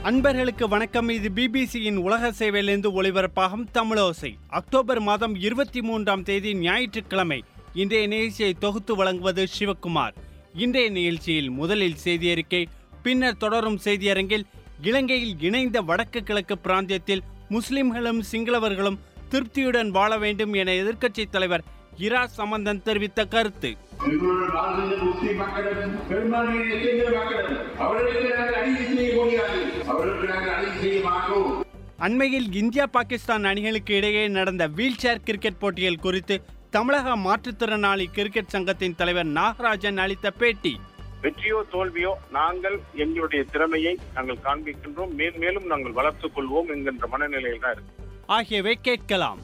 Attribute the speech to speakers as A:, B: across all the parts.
A: அன்பர்களுக்கு வணக்கம் இது பிபிசியின் உலக சேவையிலிருந்து ஒளிபரப்பாகும் தமிழோசை அக்டோபர் மாதம் இருபத்தி மூன்றாம் தேதி ஞாயிற்றுக்கிழமை இன்றைய நிகழ்ச்சியை தொகுத்து வழங்குவது சிவக்குமார் இன்றைய நிகழ்ச்சியில் முதலில் செய்தியறிக்கை பின்னர் தொடரும் செய்தியரங்கில் இலங்கையில் இணைந்த வடக்கு கிழக்கு பிராந்தியத்தில் முஸ்லிம்களும் சிங்களவர்களும் திருப்தியுடன் வாழ வேண்டும் என எதிர்க்கட்சித் தலைவர் இரா சம்பந்தன் தெரிவித்த கருத்து
B: எங்களோட நாடுகளில் முஸ்லிம் மக்களும் பெரும்பான்மையான சிங்கள மக்களும் அவர்களுக்கு நாங்கள் அநீதி செய்ய முடியாது அவர்களுக்கு நாங்கள் அநீதி செய்ய மாட்டோம்
A: அண்மையில் இந்தியா பாகிஸ்தான் அணிகளுக்கு இடையே நடந்த வீல் சேர் கிரிக்கெட் போட்டிகள் குறித்து தமிழக மாற்றுத்திறனாளி கிரிக்கெட் சங்கத்தின் தலைவர் நாகராஜன் அளித்த பேட்டி
C: வெற்றியோ தோல்வியோ நாங்கள் எங்களுடைய திறமையை நாங்கள் காண்பிக்கின்றோம் மேன்மேலும் நாங்கள் வளர்த்துக் கொள்வோம் என்கின்ற மனநிலையில் தான் இருக்கு
A: ஆகியவை கேட்கலாம்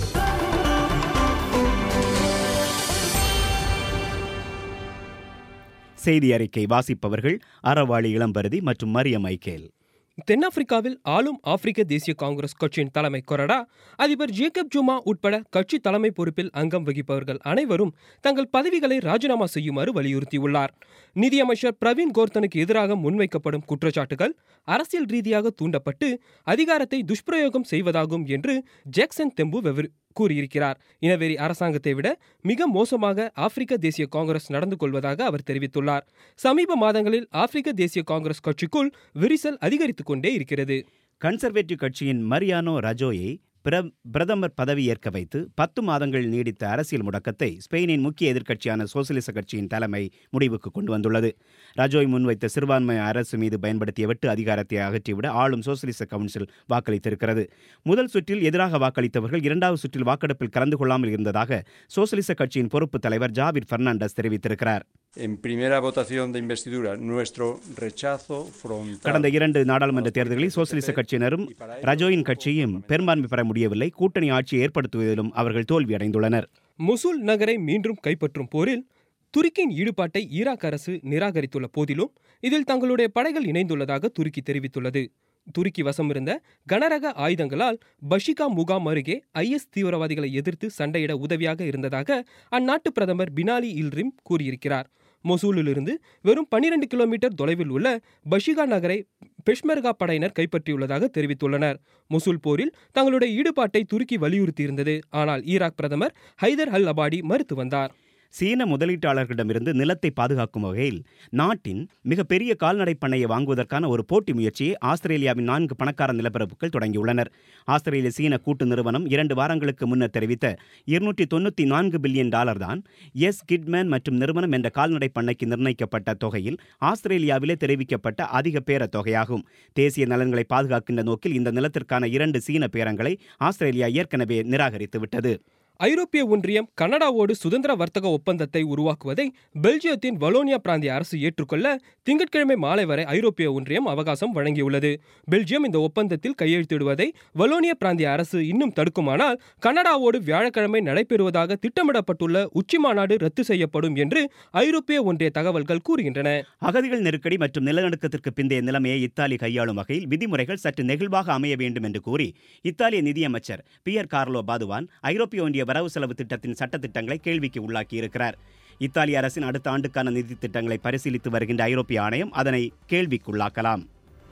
D: செய்தி அறிக்கை வாசிப்பவர்கள் அறவாளி இளம்பருதி மற்றும் மரியம் மைக்கேல்
E: தென்னாப்பிரிக்காவில் ஆளும் ஆப்பிரிக்க தேசிய காங்கிரஸ் கட்சியின் தலைமை கொறடா அதிபர் ஜேக்கப் ஜுமா உட்பட கட்சி தலைமை பொறுப்பில் அங்கம் வகிப்பவர்கள் அனைவரும் தங்கள் பதவிகளை ராஜினாமா செய்யுமாறு வலியுறுத்தியுள்ளார் நிதியமைச்சர் பிரவீன் கோர்த்தனுக்கு எதிராக முன்வைக்கப்படும் குற்றச்சாட்டுகள் அரசியல் ரீதியாக தூண்டப்பட்டு அதிகாரத்தை துஷ்பிரயோகம் செய்வதாகும் என்று ஜாக்சன் தெம்பு வெவர் கூறியிருக்கிறார் இனவெறி அரசாங்கத்தை விட மிக மோசமாக ஆப்பிரிக்க தேசிய காங்கிரஸ் நடந்து கொள்வதாக அவர் தெரிவித்துள்ளார் சமீப மாதங்களில் ஆப்பிரிக்க தேசிய காங்கிரஸ் கட்சிக்குள் விரிசல் அதிகரித்துக் கொண்டே இருக்கிறது
D: கன்சர்வேட்டிவ் கட்சியின் மரியானோ ரஜோயை பிர பிரதமர் பதவி ஏற்க வைத்து பத்து மாதங்கள் நீடித்த அரசியல் முடக்கத்தை ஸ்பெயினின் முக்கிய எதிர்க்கட்சியான சோசலிச கட்சியின் தலைமை முடிவுக்கு கொண்டு வந்துள்ளது ரஜோய் முன்வைத்த சிறுபான்மை அரசு மீது பயன்படுத்திய வெட்டு அதிகாரத்தை அகற்றிவிட ஆளும் சோசலிச கவுன்சில் வாக்களித்திருக்கிறது முதல் சுற்றில் எதிராக வாக்களித்தவர்கள் இரண்டாவது சுற்றில் வாக்கெடுப்பில் கலந்து கொள்ளாமல் இருந்ததாக சோசலிச கட்சியின் பொறுப்பு தலைவர் ஜாவிர் பெர்னாண்டஸ் தெரிவித்திருக்கிறார்
F: En primera votación de investidura, nuestro rechazo frontal.
D: கடந்த இரண்டு நாடாளுமன்ற தேர்தல்களில் சோசலிச கட்சியினரும் ரஜோயின் கட்சியும் பெரும்பான்மை பெற முடியவில்லை கூட்டணி ஆட்சியை ஏற்படுத்துவதிலும் அவர்கள் தோல்வியடைந்துள்ளனர்
E: முசூல் நகரை மீண்டும் கைப்பற்றும் போரில் துருக்கியின் ஈடுபாட்டை ஈராக் அரசு நிராகரித்துள்ள போதிலும் இதில் தங்களுடைய படைகள் இணைந்துள்ளதாக துருக்கி தெரிவித்துள்ளது துருக்கி வசமிருந்த கனரக ஆயுதங்களால் பஷிகா முகாம் அருகே ஐஎஸ் தீவிரவாதிகளை எதிர்த்து சண்டையிட உதவியாக இருந்ததாக அந்நாட்டு பிரதமர் பினாலி இல்ரிம் கூறியிருக்கிறார் மொசூலிலிருந்து வெறும் 12 கிலோமீட்டர் தொலைவில் உள்ள பஷிகா நகரை பெஷ்மெர்கா படையினர் கைப்பற்றியுள்ளதாக தெரிவித்துள்ளனர் மொசூல் போரில் தங்களுடைய ஈடுபாட்டை துருக்கி வலியுறுத்தியிருந்தது ஆனால் ஈராக் பிரதமர் ஹைதர் அல் அபாடி மறுத்து வந்தார்
D: சீன முதலீட்டாளர்களிடமிருந்து நிலத்தை பாதுகாக்கும் வகையில் நாட்டின் மிகப்பெரிய கால்நடை பண்ணையை வாங்குவதற்கான ஒரு போட்டி முயற்சியை ஆஸ்திரேலியாவின் நான்கு பணக்கார நிலப்பரப்புகள் தொடங்கியுள்ளனர் ஆஸ்திரேலிய சீன கூட்டு நிறுவனம் இரண்டு வாரங்களுக்கு முன்னர் தெரிவித்த இருநூற்றி தொண்ணூற்றி நான்கு பில்லியன் டாலர் தான் எஸ் கிட்மேன் மற்றும் நிறுவனம் என்ற கால்நடை பண்ணைக்கு நிர்ணயிக்கப்பட்ட தொகையில் ஆஸ்திரேலியாவிலே தெரிவிக்கப்பட்ட அதிக பேர தொகையாகும் தேசிய நலன்களை பாதுகாக்கின்ற நோக்கில் இந்த நிலத்திற்கான இரண்டு சீன பேரங்களை ஆஸ்திரேலியா ஏற்கனவே நிராகரித்துவிட்டது
E: ஐரோப்பிய ஒன்றியம் கனடாவோடு சுதந்திர வர்த்தக ஒப்பந்தத்தை உருவாக்குவதை பெல்ஜியத்தின் வலோனியா பிராந்திய அரசு ஏற்றுக்கொள்ள திங்கட்கிழமை மாலை வரை ஐரோப்பிய ஒன்றியம் அவகாசம் வழங்கியுள்ளது பெல்ஜியம் இந்த ஒப்பந்தத்தில் கையெழுத்திடுவதை வலோனியா பிராந்திய அரசு இன்னும் தடுக்குமானால் கனடாவோடு வியாழக்கிழமை நடைபெறுவதாக திட்டமிடப்பட்டுள்ள உச்சி மாநாடு ரத்து செய்யப்படும் என்று ஐரோப்பிய ஒன்றிய தகவல்கள் கூறுகின்றன
D: அகதிகள் நெருக்கடி மற்றும் நிலநடுக்கத்திற்கு பிந்தைய நிலைமையை இத்தாலி கையாளும் வகையில் விதிமுறைகள் சற்று நெகிழ்வாக அமைய வேண்டும் என்று கூறி இத்தாலிய நிதியமைச்சர் பியர் கார்லோ பாதுவான் ஐரோப்பிய ஒன்றிய வரவு செலவு திட்டத்தின் சட்டத்திட்டங்களை கேள்விக்கு உள்ளாக்கியிருக்கிறார் இத்தாலிய அரசின் அடுத்த ஆண்டுக்கான நிதி திட்டங்களை பரிசீலித்து வருகின்ற ஐரோப்பிய ஆணையம் அதனை கேள்விக்குள்ளாக்கலாம்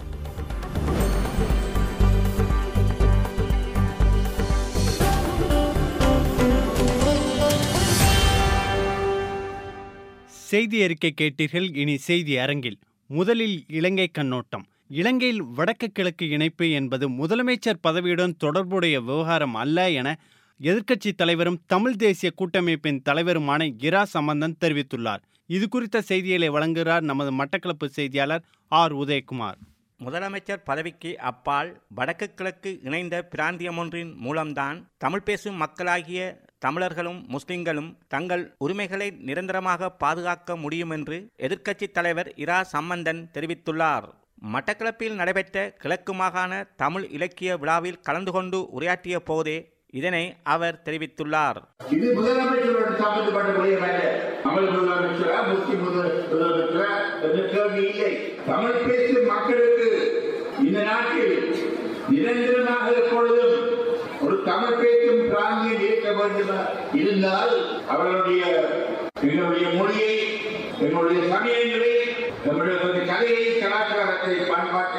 A: செய்தி அறிக்கை கேட்டீர்கள் இனி செய்தி அரங்கில் முதலில் இலங்கை கண்ணோட்டம் இலங்கையில் வடக்கு கிழக்கு இணைப்பு என்பது முதலமைச்சர் பதவியுடன் தொடர்புடைய விவகாரம் அல்ல என எதிர்க்கட்சித் தலைவரும் தமிழ் தேசிய கூட்டமைப்பின் தலைவருமான இரா சம்பந்தன் தெரிவித்துள்ளார் இது குறித்த செய்திகளை வழங்குகிறார் நமது மட்டக்களப்பு செய்தியாளர் ஆர் உதயகுமார்
G: முதலமைச்சர் பதவிக்கு அப்பால் வடக்கு கிழக்கு இணைந்த பிராந்தியமொன்றின் மூலம்தான் தமிழ் பேசும் மக்களாகிய தமிழர்களும் முஸ்லிம்களும் தங்கள் உரிமைகளை நிரந்தரமாக பாதுகாக்க முடியும் என்று எதிர்க்கட்சித் தலைவர் இரா சம்பந்தன் தெரிவித்துள்ளார் மட்டக்களப்பில் நடைபெற்ற கிழக்கு மாகாண தமிழ் இலக்கிய விழாவில் கலந்து கொண்டு உரையாற்றிய போதே இதனை அவர் தெரிவித்துள்ளார்
B: இது முதலமைச்சரோட சம்பந்தப்பட்ட விடயம் அல்ல தமிழ் முதலமைச்சரா முஸ்லிம் முதல் முதலமைச்சரா என்ற கேள்வி இல்லை தமிழ் பேசும் மக்களுக்கு இந்த நாட்டில் நிரந்தரமாக எப்பொழுதும் ஒரு தமிழ் பேசும் பிராந்தியம் இருக்க வேண்டும் இருந்தால் அவர்களுடைய எங்களுடைய மொழியை எங்களுடைய சமயங்களை நம்முடைய கலையை கலாச்சாரத்தை பண்பாட்டை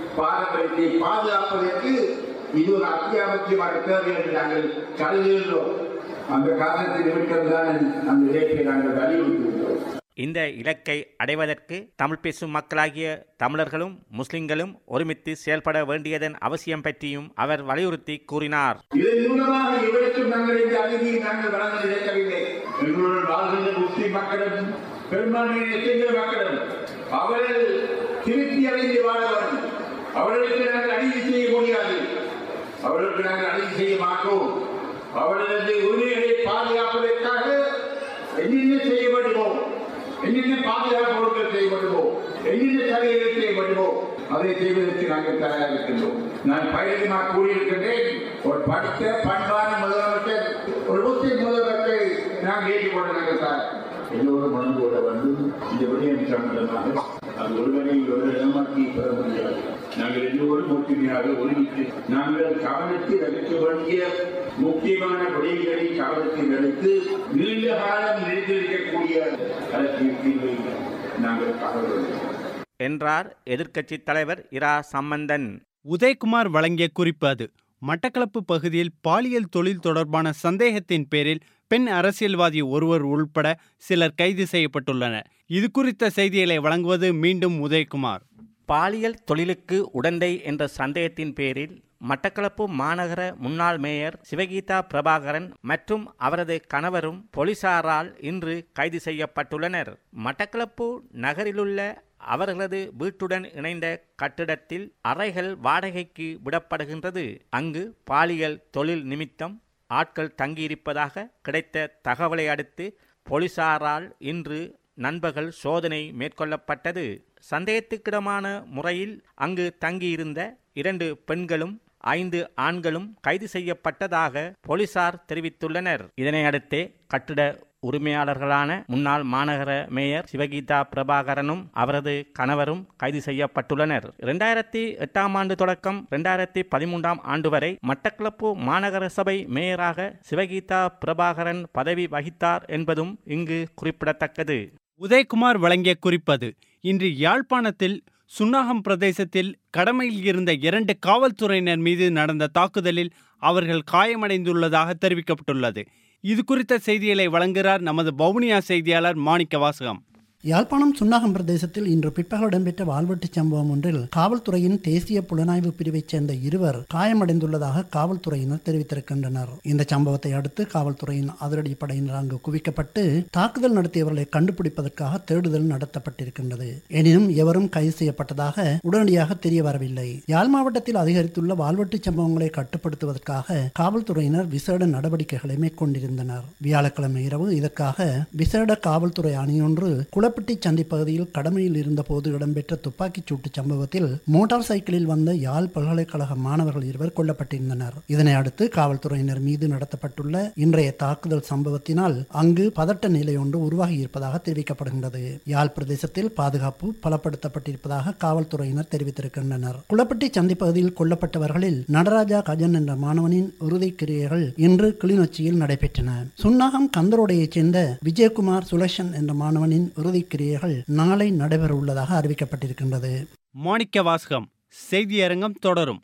B: பாரம்பரியத்தை பாதுகாப்பதற்கு இது ஒரு அத்தியாவசியமான தேவை என்று நாங்கள் கருதுகின்றோம் அந்த காரணத்தை நிமித்தம் தான் அந்த இலக்கை நாங்கள் வலியுறுத்துகிறோம்
G: இந்த இலக்கை அடைவதற்கு தமிழ் பேசும் மக்களாகிய தமிழர்களும் முஸ்லிம்களும் ஒருமித்து செயல்பட வேண்டியதன் அவசியம் பற்றியும் அவர் வலியுறுத்தி கூறினார்
B: இதன் மூலமாக இவருக்கும் நாங்கள் இந்த அநீதியை நாங்கள் வழங்க நினைக்கவில்லை எங்களுடன் வாழ்கின்ற முஸ்லிம் மக்களும் பெரும்பான்மையான சிங்கள மக்களும் அவர்கள் திருப்தி அடைந்து வாழ வேண்டும் அவர்களுக்கு நாங்கள் அநீதி செய்ய முடியாது அவர்களுக்கு நாங்கள் அநீதி செய்ய மாட்டோம் அவர்களது உரிமைகளை பாதுகாப்பதற்காக என்னென்ன செய்ய வேண்டுமோ என்னென்ன பாதுகாப்பு பொருட்கள் செய்ய வேண்டுமோ என்னென்ன சலுகைகள் செய்ய வேண்டுமோ அதை செய்வதற்கு நாங்கள் தயாராக இருக்கின்றோம் நான் பயிரமாக கூறியிருக்கின்றேன் ஒரு படித்த பண்பான முதலமைச்சர் ஒரு முஸ்லிம் முதலமைச்சரை நாங்கள் ஏற்றுக்கொண்டு நாங்கள் சார் எல்லோரும் மனதோட வந்து இந்த விடயம் சம்பந்தமாக அது ஒருவரை ஒரு ஏமாற்றி பெற முடியாது நாங்கள் எல்லோரும் ஒற்றுமையாக ஒருமித்து நாங்கள் கவனத்தில் அளிக்க வேண்டிய முக்கியமான விடயங்களை கவனத்தில் அளித்து நீண்ட காலம் நிலைத்திருக்கக்கூடிய அரசியல் தீர்வை நாங்கள் காண வேண்டும்
G: என்றார் எதிர்க்கட்சித் தலைவர் இரா சம்பந்தன்
A: உதயகுமார் வழங்கிய குறிப்பு அது மட்டக்களப்பு பகுதியில் பாலியல் தொழில் தொடர்பான சந்தேகத்தின் பேரில் பெண் அரசியல்வாதி ஒருவர் உள்பட சிலர் கைது செய்யப்பட்டுள்ளனர் இது குறித்த செய்திகளை வழங்குவது மீண்டும் உதயகுமார்
G: பாலியல் தொழிலுக்கு உடந்தை என்ற சந்தேகத்தின் பேரில் மட்டக்களப்பு மாநகர முன்னாள் மேயர் சிவகீதா பிரபாகரன் மற்றும் அவரது கணவரும் போலீசாரால் இன்று கைது செய்யப்பட்டுள்ளனர் மட்டக்களப்பு நகரிலுள்ள அவர்களது வீட்டுடன் இணைந்த கட்டிடத்தில் அறைகள் வாடகைக்கு விடப்படுகின்றது அங்கு பாலியல் தொழில் நிமித்தம் ஆட்கள் தங்கியிருப்பதாக கிடைத்த தகவலை அடுத்து போலீசாரால் இன்று நண்பகல் சோதனை மேற்கொள்ளப்பட்டது சந்தேகத்துக்கிடமான முறையில் அங்கு தங்கியிருந்த இரண்டு பெண்களும் ஐந்து ஆண்களும் கைது செய்யப்பட்டதாக போலீசார் தெரிவித்துள்ளனர் இதனை அடுத்தே கட்டிட உரிமையாளர்களான முன்னாள் மாநகர மேயர் சிவகீதா பிரபாகரனும் அவரது கணவரும் கைது செய்யப்பட்டுள்ளனர் இரண்டாயிரத்தி எட்டாம் ஆண்டு தொடக்கம் இரண்டாயிரத்தி பதிமூன்றாம் ஆண்டு வரை மட்டக்களப்பு மாநகர சபை மேயராக சிவகீதா பிரபாகரன் பதவி வகித்தார் என்பதும் இங்கு குறிப்பிடத்தக்கது
A: உதயகுமார் வழங்கிய குறிப்பது இன்று யாழ்ப்பாணத்தில் சுன்னாகம் பிரதேசத்தில் கடமையில் இருந்த இரண்டு காவல்துறையினர் மீது நடந்த தாக்குதலில் அவர்கள் காயமடைந்துள்ளதாக தெரிவிக்கப்பட்டுள்ளது இது குறித்த செய்திகளை வழங்குகிறார் நமது வவுனியா செய்தியாளர் மாணிக்க வாசகம்
H: யாழ்ப்பாணம் சுன்னாகம் பிரதேசத்தில் இன்று பிற்பகல் இடம்பெற்ற வாழ்வெட்டுச் சம்பவம் ஒன்றில் காவல்துறையின் தேசிய புலனாய்வு பிரிவைச் சேர்ந்த இருவர் காயமடைந்துள்ளதாக காவல்துறையினர் தெரிவித்திருக்கின்றனர் இந்த சம்பவத்தை அடுத்து காவல்துறையின் அதிரடி படையினர் அங்கு குவிக்கப்பட்டு தாக்குதல் நடத்தியவர்களை கண்டுபிடிப்பதற்காக தேடுதல் நடத்தப்பட்டிருக்கின்றது எனினும் எவரும் கைது செய்யப்பட்டதாக உடனடியாக தெரிய வரவில்லை யாழ் மாவட்டத்தில் அதிகரித்துள்ள வாழ்வெட்டுச் சம்பவங்களை கட்டுப்படுத்துவதற்காக காவல்துறையினர் விசேட நடவடிக்கைகளை மேற்கொண்டிருந்தனர் வியாழக்கிழமை இரவு இதற்காக விசேட காவல்துறை அணியொன்று குளப்பட்டி சந்தை பகுதியில் கடமையில் இருந்தபோது இடம்பெற்ற துப்பாக்கிச் சூட்டு சம்பவத்தில் மோட்டார் சைக்கிளில் வந்த யாழ் பல்கலைக்கழக மாணவர்கள் இருவர் கொல்லப்பட்டிருந்தனர் இதனை அடுத்து காவல்துறையினர் மீது நடத்தப்பட்டுள்ள இன்றைய தாக்குதல் சம்பவத்தினால் அங்கு பதட்ட நிலை ஒன்று உருவாகி இருப்பதாக தெரிவிக்கப்படுகின்றது யாழ் பிரதேசத்தில் பாதுகாப்பு பலப்படுத்தப்பட்டிருப்பதாக காவல்துறையினர் தெரிவித்திருக்கின்றனர் குளப்பட்டி சந்தை பகுதியில் கொல்லப்பட்டவர்களில் நடராஜா கஜன் என்ற மாணவனின் இறுதிக் கிரியைகள் இன்று கிளிநொச்சியில் நடைபெற்றன சுன்னாகம் கந்தரோடையைச் சேர்ந்த விஜயகுமார் சுலஷன் என்ற மாணவனின் இறுதிக் கிரியைகள் நாளை நடைபெற உள்ளதாக அறிவிக்கப்பட்டிருக்கின்றது
A: மாணிக்க வாசகம் செய்தியரங்கம் தொடரும்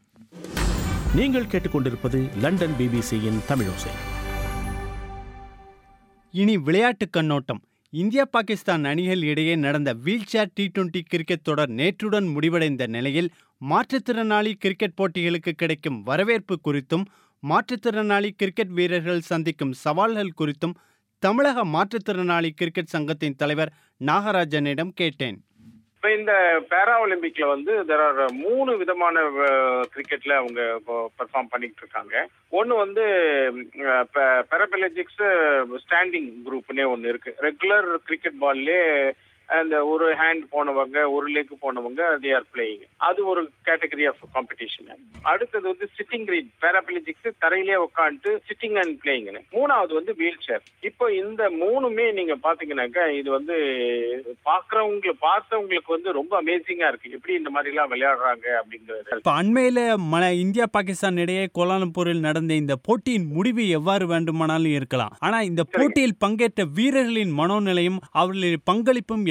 I: நீங்கள் கேட்டுக்கொண்டிருப்பது லண்டன் பிபிசியின் தமிழோசை
A: இனி விளையாட்டு கண்ணோட்டம் இந்தியா பாகிஸ்தான் அணிகள் இடையே நடந்த வீல்சேர் டி டுவெண்டி கிரிக்கெட் தொடர் நேற்றுடன் முடிவடைந்த நிலையில் மாற்றுத்திறனாளி கிரிக்கெட் போட்டிகளுக்கு கிடைக்கும் வரவேற்பு குறித்தும் மாற்றுத்திறனாளி கிரிக்கெட் வீரர்கள் சந்திக்கும் சவால்கள் குறித்தும் தமிழக மாற்றுத்திறனாளி கிரிக்கெட் சங்கத்தின் தலைவர் நாகராஜனிடம் கேட்டேன்
C: இப்போ இந்த பேரா ஒலிம்பிக்ல வந்து தெர் ஆர் மூணு விதமான கிரிக்கெட்ல அவங்க பெர்ஃபார்ம் பண்ணிட்டு இருக்காங்க ஒன்று வந்து பெரபெலஜிக்ஸ் ஸ்டாண்டிங் குரூப்னே ஒன்று இருக்கு ரெகுலர் கிரிக்கெட் பால்லே அந்த ஒரு ஹேண்ட் போனவங்க ஒரு லெக் போனவங்க தே ஆர் பிளேயிங் அது ஒரு கேட்டகரி ஆஃப் காம்படிஷன் அடுத்தது வந்து சிட்டிங் ரீட் பேராபிலிஜிக்ஸ் தரையிலே உட்காந்துட்டு சிட்டிங் அண்ட் பிளேயிங் மூணாவது வந்து வீல் சேர் இப்போ இந்த மூணுமே நீங்க பாத்தீங்கன்னாக்கா இது வந்து பாக்குறவங்க பார்த்தவங்களுக்கு வந்து ரொம்ப அமேசிங்கா இருக்கு எப்படி இந்த மாதிரி எல்லாம் விளையாடுறாங்க அப்படிங்கிறது
A: இப்போ அண்மையில் ம இந்தியா பாகிஸ்தான் இடையே கோலாலம்பூரில் நடந்த இந்த போட்டியின் முடிவு எவ்வாறு வேண்டுமானாலும் இருக்கலாம் ஆனால் இந்த போட்டியில் பங்கேற்ற வீரர்களின் மனோநிலையும் அவர்களின் பங்களிப்பும்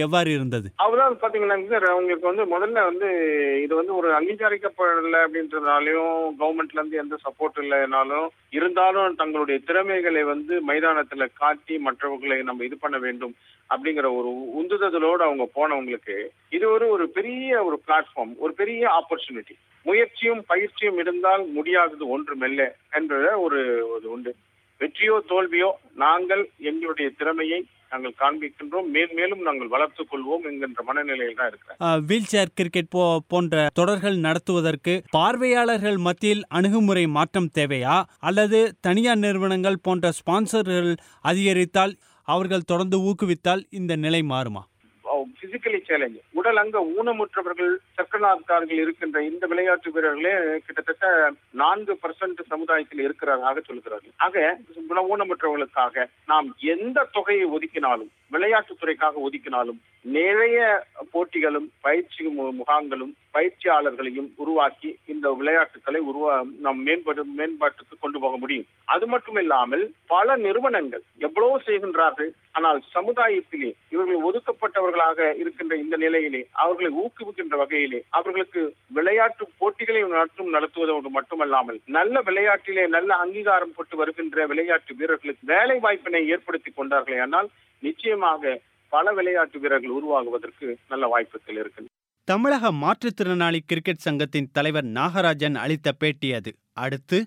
A: எவ்வாறு இருந்தது
C: அவ்வளவு பாத்தீங்கன்னா சார் அவங்களுக்கு வந்து முதல்ல வந்து இது வந்து ஒரு அங்கீகரிக்கப்படல அப்படின்றதுனாலையும் கவர்மெண்ட்ல இருந்து எந்த சப்போர்ட் இல்லைனாலும் இருந்தாலும் தங்களுடைய திறமைகளை வந்து மைதானத்துல காட்டி மற்றவர்களை நம்ம இது பண்ண வேண்டும் அப்படிங்கிற ஒரு உந்துதலோடு அவங்க போனவங்களுக்கு இது ஒரு ஒரு பெரிய ஒரு பிளாட்ஃபார்ம் ஒரு பெரிய ஆப்பர்ச்சுனிட்டி முயற்சியும் பயிற்சியும் இருந்தால் முடியாதது ஒன்றுமில்ல என்ற ஒரு ஒரு உண்டு வெற்றியோ தோல்வியோ நாங்கள் எங்களுடைய திறமையை நாங்கள் காண்பிக்கின்றோம் மேன்மேலும் நாங்கள் வளர்த்துக் கொள்வோம் என்கின்ற மனநிலையில் தான் இருக்கிறேன்
A: வீல் சேர் கிரிக்கெட் போ போன்ற தொடர்கள் நடத்துவதற்கு பார்வையாளர்கள் மத்தியில் அணுகுமுறை மாற்றம் தேவையா அல்லது தனியார் நிறுவனங்கள் போன்ற ஸ்பான்சர்கள் அதிகரித்தால் அவர்கள் தொடர்ந்து ஊக்குவித்தால் இந்த நிலை மாறுமா
C: பிசிக்கலி சேலஞ்ச் உடல் அங்க ஊனமுற்றவர்கள் சக்கரநாற்காரர்கள் இருக்கின்ற இந்த விளையாட்டு வீரர்களே கிட்டத்தட்ட நான்கு பர்சன்ட் சமுதாயத்தில் இருக்கிறாராக சொல்கிறார்கள் ஆக ஊனமுற்றவர்களுக்காக நாம் எந்த தொகையை ஒதுக்கினாலும் விளையாட்டுத்துறைக்காக ஒதுக்கினாலும் நிறைய போட்டிகளும் பயிற்சி மு- முகாம்களும் பயிற்சியாளர்களையும் உருவாக்கி இந்த விளையாட்டுகளை உருவா நாம் மேம்படு மேம்பாட்டுக்கு கொண்டு போக முடியும் அது மட்டும் இல்லாமல் பல நிறுவனங்கள் எவ்வளவோ செய்கின்றார்கள் ஆனால் சமுதாயத்திலே இவர்கள் ஒதுக்கப்பட்டவர்களாக இருக்கின்ற இந்த நிலையிலே அவர்களை ஊக்குவிக்கின்ற வகையிலே அவர்களுக்கு விளையாட்டு போட்டிகளை மற்றும் நடத்துவதோடு மட்டுமல்லாமல் நல்ல விளையாட்டிலே நல்ல அங்கீகாரம் பெற்று வருகின்ற விளையாட்டு வீரர்களுக்கு வேலை வாய்ப்பினை ஏற்படுத்தி கொண்டார்களே ஆனால் நிச்சயமாக பல விளையாட்டு வீரர்கள் உருவாகுவதற்கு நல்ல வாய்ப்புகள் இருக்கு
A: தமிழக மாற்றுத்திறனாளி கிரிக்கெட் சங்கத்தின் தலைவர் நாகராஜன் அளித்த பேட்டி அது அடுத்து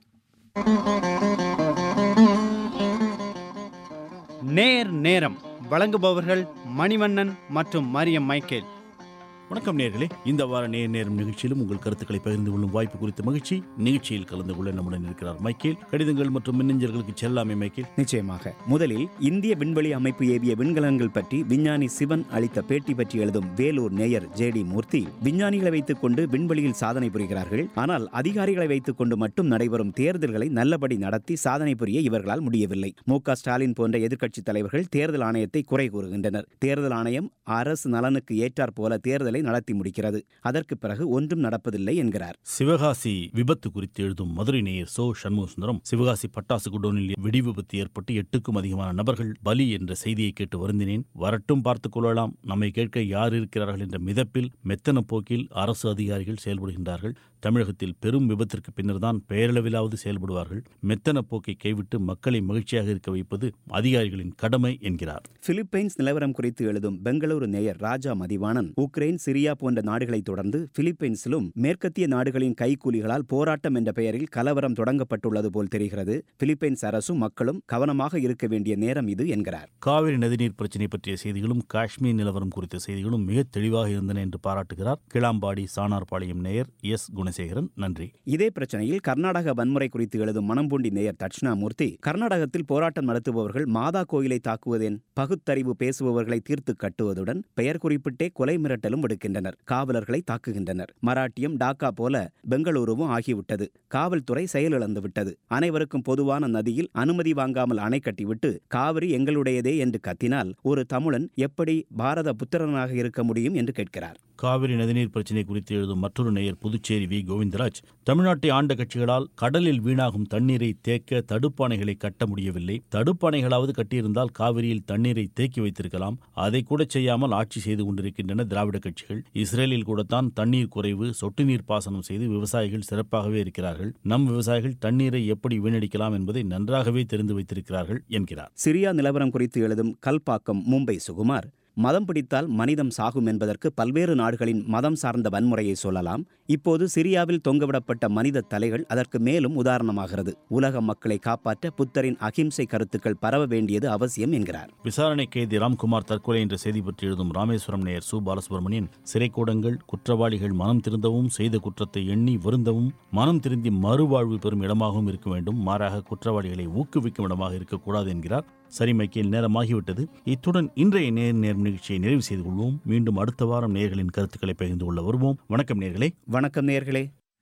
A: நேர் நேரம் வழங்குபவர்கள் மணிவண்ணன் மற்றும் மரியம் மைக்கேல்
I: வணக்கம் நேர்களே இந்த வார நேர் நேரம் நிகழ்ச்சியிலும் உங்கள் கருத்துக்களை பகிர்ந்து கொள்ளும் வாய்ப்பு குறித்த மகிழ்ச்சி நிகழ்ச்சியில் கலந்து கொள்ள நம்முடன் இருக்கிறார் மைக்கேல் கடிதங்கள் மற்றும் மின்னஞ்சல்களுக்கு செல்லாமே மைக்கேல்
D: நிச்சயமாக முதலில் இந்திய விண்வெளி அமைப்பு ஏவிய விண்கலங்கள் பற்றி விஞ்ஞானி சிவன் அளித்த பேட்டி பற்றி எழுதும் வேலூர் நேயர் ஜே டி மூர்த்தி விஞ்ஞானிகளை வைத்துக் கொண்டு விண்வெளியில் சாதனை புரிகிறார்கள் ஆனால் அதிகாரிகளை வைத்துக் கொண்டு மட்டும் நடைபெறும் தேர்தல்களை நல்லபடி நடத்தி சாதனை புரிய இவர்களால் முடியவில்லை மு க ஸ்டாலின் போன்ற எதிர்க்கட்சித் தலைவர்கள் தேர்தல் ஆணையத்தை குறை கூறுகின்றனர் தேர்தல் ஆணையம் அரசு நலனுக்கு ஏற்றாற் போல தேர்தலை நடத்தி முடிக்கிறது அதற்கு பிறகு ஒன்றும் நடப்பதில்லை என்கிறார்
I: சிவகாசி விபத்து குறித்து எழுதும் மதுரை நேயர் சோ சண்முகசுந்தரம் சிவகாசி பட்டாசு குடோனில் வெடி விபத்து ஏற்பட்டு எட்டுக்கும் அதிகமான நபர்கள் பலி என்ற செய்தியை கேட்டு வருந்தினேன் வரட்டும் பார்த்துக் கொள்ளலாம் நம்மை கேட்க யார் இருக்கிறார்கள் என்ற மிதப்பில் மெத்தன போக்கில் அரசு அதிகாரிகள் செயல்படுகின்றார்கள் தமிழகத்தில் பெரும் விபத்திற்கு பின்னர்தான் பெயரளவிலாவது செயல்படுவார்கள் மெத்தன போக்கை கைவிட்டு மக்களை மகிழ்ச்சியாக இருக்க வைப்பது அதிகாரிகளின் கடமை என்கிறார்
D: பிலிப்பைன்ஸ் நிலவரம் குறித்து எழுதும் பெங்களூரு நேயர் ராஜா மதிவாணன் உக்ரைன் சிரியா போன்ற நாடுகளைத் தொடர்ந்து பிலிப்பைன்ஸிலும் மேற்கத்திய நாடுகளின் கைக்கூலிகளால் போராட்டம் என்ற பெயரில் கலவரம் தொடங்கப்பட்டுள்ளது போல் தெரிகிறது பிலிப்பைன்ஸ் அரசும் மக்களும் கவனமாக இருக்க வேண்டிய நேரம் இது என்கிறார்
I: காவிரி நதிநீர் பிரச்சினை பற்றிய செய்திகளும் காஷ்மீர் நிலவரம் குறித்த செய்திகளும் மிக தெளிவாக இருந்தன என்று பாராட்டுகிறார் கிளாம்பாடி சானார்பாளையம் நேயர் எஸ் குணசேகரன் நன்றி
D: இதே பிரச்சனையில் கர்நாடக வன்முறை குறித்து எழுதும் மணம்பூண்டி நேயர் தட்சிணாமூர்த்தி கர்நாடகத்தில் போராட்டம் நடத்துபவர்கள் மாதா கோயிலை தாக்குவதேன் பகுத்தறிவு பேசுபவர்களை தீர்த்து கட்டுவதுடன் பெயர் குறிப்பிட்டே கொலை மிரட்டலும் விடுக்கின்றனர் காவலர்களை தாக்குகின்றனர் மராட்டியம் டாக்கா போல பெங்களூருவும் ஆகிவிட்டது காவல்துறை செயலிழந்து விட்டது அனைவருக்கும் பொதுவான நதியில் அனுமதி வாங்காமல் அணை கட்டிவிட்டு காவிரி எங்களுடையதே என்று கத்தினால் ஒரு தமிழன் எப்படி பாரத புத்திரனாக இருக்க முடியும் என்று கேட்கிறார்
I: காவிரி நதிநீர் பிரச்சினை குறித்து எழுதும் மற்றொரு நேயர் புதுச்சேரி வி கோவிந்தராஜ் தமிழ்நாட்டை ஆண்ட கட்சிகளால் கடலில் வீணாகும் தண்ணீரை தேக்க தடுப்பாணைகளை கட்ட முடியவில்லை தடுப்பாணைகளாவது கட்டியிருந்தால் காவிரியில் தண்ணீரை தேக்கி வைத்திருக்கலாம் அதை கூட செய்யாமல் ஆட்சி செய்து கொண்டிருக்கின்றன திராவிட கட்சிகள் இஸ்ரேலில் கூடத்தான் தண்ணீர் குறைவு சொட்டு நீர் பாசனம் செய்து விவசாயிகள் சிறப்பாகவே இருக்கிறார்கள் நம் விவசாயிகள் தண்ணீரை எப்படி வீணடிக்கலாம் என்பதை நன்றாகவே தெரிந்து வைத்திருக்கிறார்கள் என்கிறார்
D: சிரியா நிலவரம் குறித்து எழுதும் கல்பாக்கம் மும்பை சுகுமார் மதம் பிடித்தால் மனிதம் சாகும் என்பதற்கு பல்வேறு நாடுகளின் மதம் சார்ந்த வன்முறையை சொல்லலாம் இப்போது சிரியாவில் தொங்கவிடப்பட்ட மனித தலைகள் அதற்கு மேலும் உதாரணமாகிறது உலக மக்களை காப்பாற்ற புத்தரின் அகிம்சை கருத்துக்கள் பரவ வேண்டியது அவசியம் என்கிறார்
I: விசாரணை கைதி ராம்குமார் தற்கொலை என்ற செய்தி பற்றி எழுதும் ராமேஸ்வரம் நேயர் சு பாலசுப்ரமணியன் சிறைக்கூடங்கள் குற்றவாளிகள் மனம் திருந்தவும் செய்த குற்றத்தை எண்ணி வருந்தவும் மனம் திருந்தி மறுவாழ்வு பெறும் இடமாகவும் இருக்க வேண்டும் மாறாக குற்றவாளிகளை ஊக்குவிக்கும் இடமாக இருக்கக்கூடாது என்கிறார் சரி மைக்கேல் நேரமாகிவிட்டது இத்துடன் இன்றைய நேர் நேரம் நிகழ்ச்சியை நிறைவு செய்து கொள்வோம் மீண்டும் அடுத்த வாரம் நேர்களின் கருத்துக்களை பகிர்ந்து கொள்ள வருவோம் வணக்கம் நேர்களே
D: வணக்கம் நேர்களே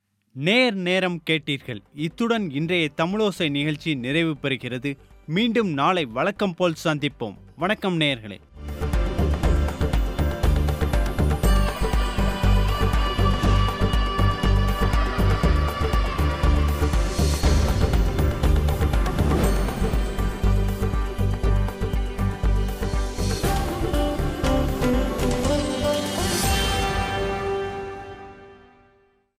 A: நேர் நேரம் கேட்டீர்கள் இத்துடன் இன்றைய தமிழோசை நிகழ்ச்சி நிறைவு பெறுகிறது மீண்டும் நாளை வழக்கம் போல் சந்திப்போம் வணக்கம் நேயர்களே